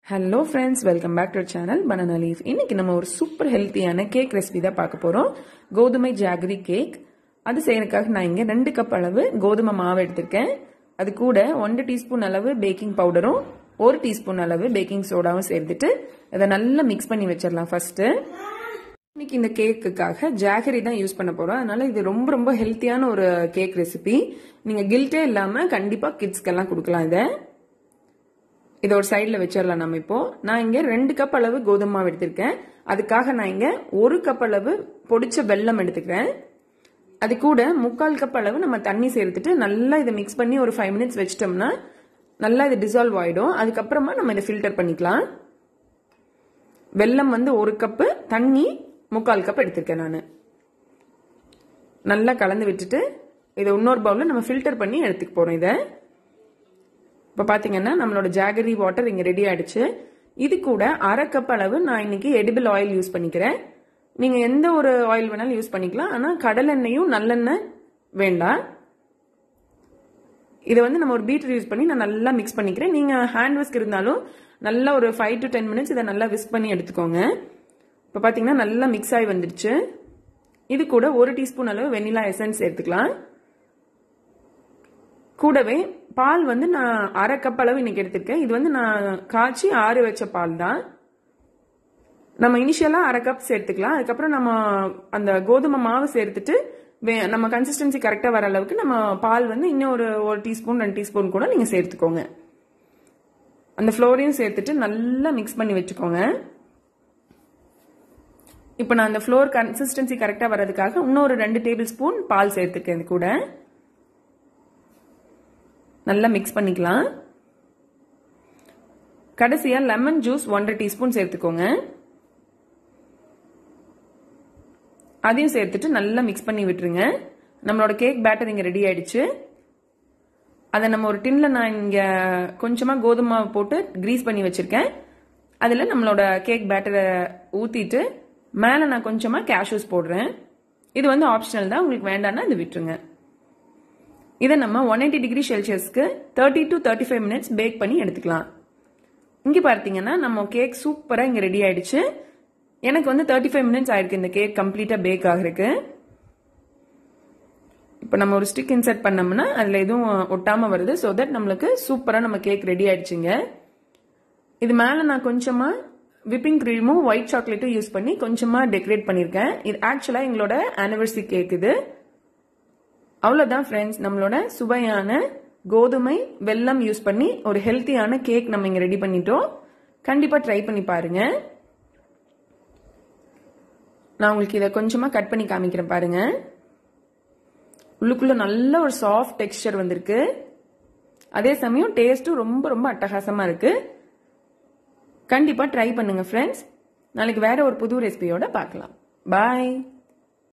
hello friends welcome back to channel banana leaf இன்னைக்கு நம்ம ஒரு சூப்பர் ஹெல்த்தியான கேக் ரெசிபி தான் பார்க்க போறோம் கோதுமை ஜாகரி கேக் அது செய்யறதுக்காக நான் இங்க ரெண்டு கப் அளவு கோதுமை மாவு எடுத்திருக்கேன் அது கூட ஒன்று டீஸ்பூன் அளவு பேக்கிங் பவுடரும் ஒரு டீஸ்பூன் அளவு பேக்கிங் சோடாவும் சேர்த்துட்டு அதை நல்லா மிக்ஸ் பண்ணி வச்சிடலாம் ஃபர்ஸ்ட் இன்னைக்கு இந்த கேக்குக்காக ஜாகரி தான் யூஸ் பண்ண போறோம் அதனால இது ரொம்ப ரொம்ப ஹெல்த்தியான ஒரு கேக் ரெசிபி நீங்க கில்ட்டே இல்லாம கண்டிப்பா கிட்ஸ்க்கெல்லாம் கொடுக்கலாம் இதை இதை ஒரு சைடில் வச்சிடலாம் நம்ம இப்போ நான் இங்கே ரெண்டு கப் அளவு கோதுமை மாவு எடுத்திருக்கேன் அதுக்காக நான் இங்கே ஒரு கப் அளவு பொடிச்ச வெல்லம் எடுத்துக்கிறேன் அது கூட முக்கால் கப் அளவு நம்ம தண்ணி சேர்த்துட்டு நல்லா இதை மிக்ஸ் பண்ணி ஒரு ஃபைவ் மினிட்ஸ் வச்சிட்டோம்னா நல்லா இது டிசால்வ் ஆகிடும் அதுக்கப்புறமா நம்ம இதை ஃபில்டர் பண்ணிக்கலாம் வெல்லம் வந்து ஒரு கப்பு தண்ணி முக்கால் கப் எடுத்திருக்கேன் நான் நல்லா கலந்து விட்டுட்டு இதை இன்னொரு பவுலில் நம்ம ஃபில்டர் பண்ணி எடுத்துக்க போகிறோம் இதை இப்போ பார்த்தீங்கன்னா நம்மளோட ஜாகரி வாட்டர் இங்கே ரெடி ஆயிடுச்சு இது கூட அரை கப் அளவு நான் இன்னைக்கு எடிபிள் ஆயில் யூஸ் பண்ணிக்கிறேன் நீங்கள் எந்த ஒரு ஆயில் வேணாலும் யூஸ் பண்ணிக்கலாம் ஆனால் கடலெண்ணெயும் நல்லெண்ணெய் வேண்டாம் இதை வந்து நம்ம ஒரு பீட்டர் யூஸ் பண்ணி நான் நல்லா மிக்ஸ் பண்ணிக்கிறேன் நீங்கள் ஹேண்ட் விஸ்க் இருந்தாலும் நல்லா ஒரு ஃபைவ் டு டென் மினிட்ஸ் இதை நல்லா விஸ்க் பண்ணி எடுத்துக்கோங்க இப்போ பார்த்தீங்கன்னா நல்லா மிக்ஸ் ஆகி வந்துடுச்சு இது கூட ஒரு டீஸ்பூன் அளவு வெனிலா எசன்ஸ் எடுத்துக்கலாம் கூடவே பால் வந்து நான் அரை கப் அளவு இன்னைக்கு எடுத்திருக்கேன் இது வந்து நான் காய்ச்சி ஆறு வச்ச பால் தான் நம்ம இனிஷியலா அரை கப் சேர்த்துக்கலாம் அதுக்கப்புறம் நம்ம அந்த கோதுமை மாவு சேர்த்துட்டு நம்ம கன்சிஸ்டன்சி கரெக்டாக வர அளவுக்கு நம்ம பால் வந்து இன்னும் ஒரு ஒரு டீஸ்பூன் ரெண்டு டீஸ்பூன் கூட நீங்கள் சேர்த்துக்கோங்க அந்த ஃப்ளோரையும் சேர்த்துட்டு நல்லா மிக்ஸ் பண்ணி வச்சுக்கோங்க இப்போ நான் அந்த ஃப்ளோர் கன்சிஸ்டன்சி கரெக்டாக வர்றதுக்காக இன்னொரு ரெண்டு டேபிள் ஸ்பூன் பால் சேர்த்துருக்கேன் இது கூட நல்லா மிக்ஸ் பண்ணிக்கலாம் கடைசியா லெமன் ஜூஸ் ஒன்றரை டீஸ்பூன் சேர்த்துக்கோங்க அதையும் சேர்த்துட்டு நல்லா மிக்ஸ் பண்ணி விட்டுருங்க நம்மளோட கேக் பேட்டர் இங்க ரெடி ஆயிடுச்சு அதை நம்ம ஒரு டின்ல நான் இங்க கொஞ்சமா கோதுமை போட்டு கிரீஸ் பண்ணி வச்சிருக்கேன் அதுல நம்மளோட கேக் பேட்டரை ஊத்திட்டு மேல நான் கொஞ்சமா கேஷ்யூஸ் போடுறேன் இது வந்து ஆப்ஷனல் தான் உங்களுக்கு வேண்டாம்னா இது விட்டுருங்க இதை நம்ம ஒன் எயிட்டி டிகிரி செல்சியஸ்க்கு thirty to thirty five minutes bake பண்ணி எடுத்துக்கலாம் இங்கே பார்த்தீங்கன்னா நம்ம கேக் சூப்பராக இங்கே ரெடி ஆயிடுச்சு எனக்கு வந்து தேர்ட்டி ஃபைவ் மினிட்ஸ் ஆயிருக்கு இந்த கேக் கம்ப்ளீட்டாக பேக் ஆகிருக்கு இப்போ நம்ம ஒரு ஸ்டிக் இன்சர்ட் பண்ணோம்னா அதில் எதுவும் ஒட்டாமல் வருது ஸோ தட் நம்மளுக்கு சூப்பராக நம்ம கேக் ரெடி ஆயிடுச்சுங்க இது மேலே நான் கொஞ்சமாக விப்பிங் க்ரீமும் ஒயிட் சாக்லேட்டும் யூஸ் பண்ணி கொஞ்சமாக டெக்கரேட் பண்ணியிருக்கேன் இது ஆக்சுவலாக எங்களோட ஆனிவர்சரி கேக் இது அவ்வளோதான் ஃப்ரெண்ட்ஸ் நம்மளோட சுவையான கோதுமை வெல்லம் யூஸ் பண்ணி ஒரு ஹெல்த்தியான கேக் நம்ம இங்கே ரெடி பண்ணிட்டோம் கண்டிப்பாக ட்ரை பண்ணி பாருங்க நான் உங்களுக்கு இதை கொஞ்சமாக கட் பண்ணி காமிக்கிறேன் பாருங்க உள்ளுக்குள்ள நல்ல ஒரு சாஃப்ட் டெக்ஸ்டர் வந்திருக்கு அதே சமயம் டேஸ்ட்டும் ரொம்ப ரொம்ப அட்டகாசமாக இருக்கு கண்டிப்பாக ட்ரை பண்ணுங்க ஃப்ரெண்ட்ஸ் நாளைக்கு வேற ஒரு புது ரெசிபியோட பார்க்கலாம் பாய்